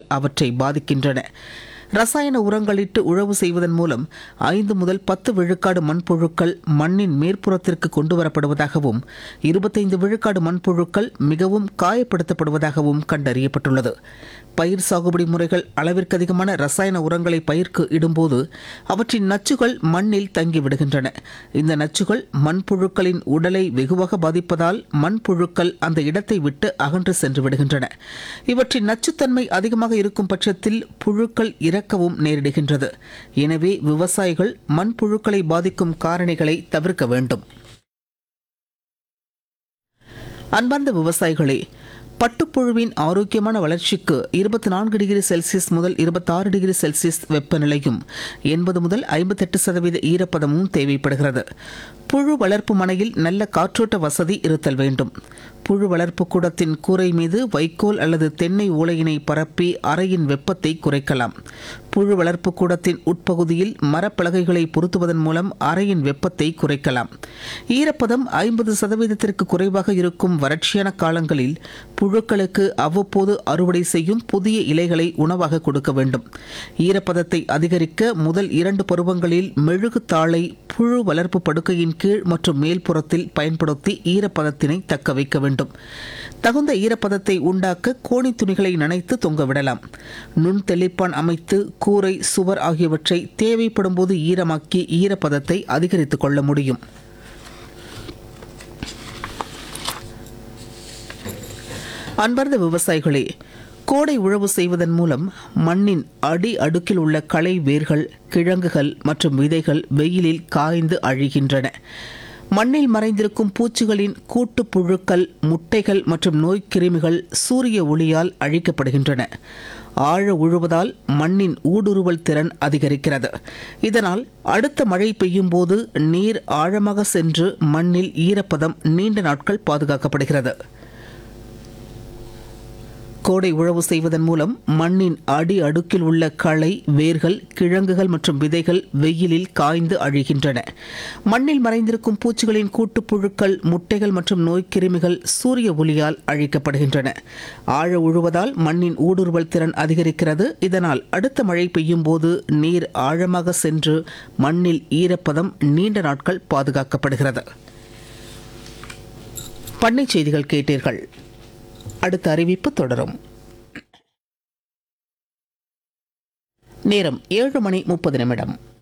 அவற்றை பாதிக்கின்றன ரசாயன உரங்களிட்டு உழவு செய்வதன் மூலம் ஐந்து முதல் பத்து விழுக்காடு மண்புழுக்கள் மண்ணின் மேற்புறத்திற்கு கொண்டு வரப்படுவதாகவும் இருபத்தைந்து விழுக்காடு மண்புழுக்கள் மிகவும் காயப்படுத்தப்படுவதாகவும் கண்டறியப்பட்டுள்ளது பயிர் சாகுபடி முறைகள் அளவிற்கு அதிகமான ரசாயன உரங்களை பயிர்க்கு இடும்போது அவற்றின் நச்சுகள் மண்ணில் தங்கிவிடுகின்றன இந்த நச்சுகள் மண்புழுக்களின் உடலை வெகுவாக பாதிப்பதால் மண்புழுக்கள் அந்த இடத்தை விட்டு அகன்று சென்று விடுகின்றன இவற்றின் நச்சுத்தன்மை அதிகமாக இருக்கும் பட்சத்தில் புழுக்கள் இறக்கவும் நேரிடுகின்றது எனவே விவசாயிகள் மண்புழுக்களை பாதிக்கும் காரணிகளை தவிர்க்க வேண்டும் அன்பார்ந்த விவசாயிகளே பட்டுப்புழுவின் ஆரோக்கியமான வளர்ச்சிக்கு இருபத்தி நான்கு டிகிரி செல்சியஸ் முதல் இருபத்தாறு டிகிரி செல்சியஸ் வெப்பநிலையும் எண்பது முதல் ஐம்பத்தெட்டு சதவீத ஈரப்பதமும் தேவைப்படுகிறது புழு வளர்ப்பு மனையில் நல்ல காற்றோட்ட வசதி இருத்தல் வேண்டும் புழு வளர்ப்பு கூடத்தின் கூரை மீது வைக்கோல் அல்லது தென்னை ஓலையினை பரப்பி அறையின் வெப்பத்தை குறைக்கலாம் புழு வளர்ப்பு கூடத்தின் உட்பகுதியில் மரப்பலகைகளை பொருத்துவதன் மூலம் அறையின் வெப்பத்தை குறைக்கலாம் ஈரப்பதம் ஐம்பது சதவீதத்திற்கு குறைவாக இருக்கும் வறட்சியான காலங்களில் புழுக்களுக்கு அவ்வப்போது அறுவடை செய்யும் புதிய இலைகளை உணவாக கொடுக்க வேண்டும் ஈரப்பதத்தை அதிகரிக்க முதல் இரண்டு பருவங்களில் மெழுகு தாளை புழு வளர்ப்பு படுக்கையின் கீழ் மற்றும் மேல்புறத்தில் பயன்படுத்தி ஈரப்பதத்தினை தக்க வைக்க வேண்டும் தகுந்த ஈரப்பதத்தை உண்டாக்க கோணி துணிகளை நனைத்து தொங்க விடலாம் நுண் தெளிப்பான் அமைத்து கூரை சுவர் ஆகியவற்றை தேவைப்படும் போது ஈரமாக்கி ஈரப்பதத்தை அதிகரித்துக் கொள்ள முடியும் அன்பார்ந்த விவசாயிகளே கோடை உழவு செய்வதன் மூலம் மண்ணின் அடி அடுக்கில் உள்ள களை வேர்கள் கிழங்குகள் மற்றும் விதைகள் வெயிலில் காய்ந்து அழிகின்றன மண்ணில் மறைந்திருக்கும் பூச்சிகளின் கூட்டு புழுக்கள் முட்டைகள் மற்றும் நோய்க்கிருமிகள் சூரிய ஒளியால் அழிக்கப்படுகின்றன ஆழ உழுவதால் மண்ணின் ஊடுருவல் திறன் அதிகரிக்கிறது இதனால் அடுத்த மழை பெய்யும் போது நீர் ஆழமாக சென்று மண்ணில் ஈரப்பதம் நீண்ட நாட்கள் பாதுகாக்கப்படுகிறது கோடை உழவு செய்வதன் மூலம் மண்ணின் அடி அடுக்கில் உள்ள களை வேர்கள் கிழங்குகள் மற்றும் விதைகள் வெயிலில் காய்ந்து அழிகின்றன மண்ணில் மறைந்திருக்கும் பூச்சிகளின் கூட்டுப்புழுக்கள் முட்டைகள் மற்றும் நோய்க்கிருமிகள் சூரிய ஒளியால் அழிக்கப்படுகின்றன ஆழ உழுவதால் மண்ணின் ஊடுருவல் திறன் அதிகரிக்கிறது இதனால் அடுத்த மழை பெய்யும் போது நீர் ஆழமாக சென்று மண்ணில் ஈரப்பதம் நீண்ட நாட்கள் பாதுகாக்கப்படுகிறது பண்ணை செய்திகள் கேட்டீர்கள் அடுத்த அறிவிப்பு தொடரும் நேரம் ஏழு மணி முப்பது நிமிடம்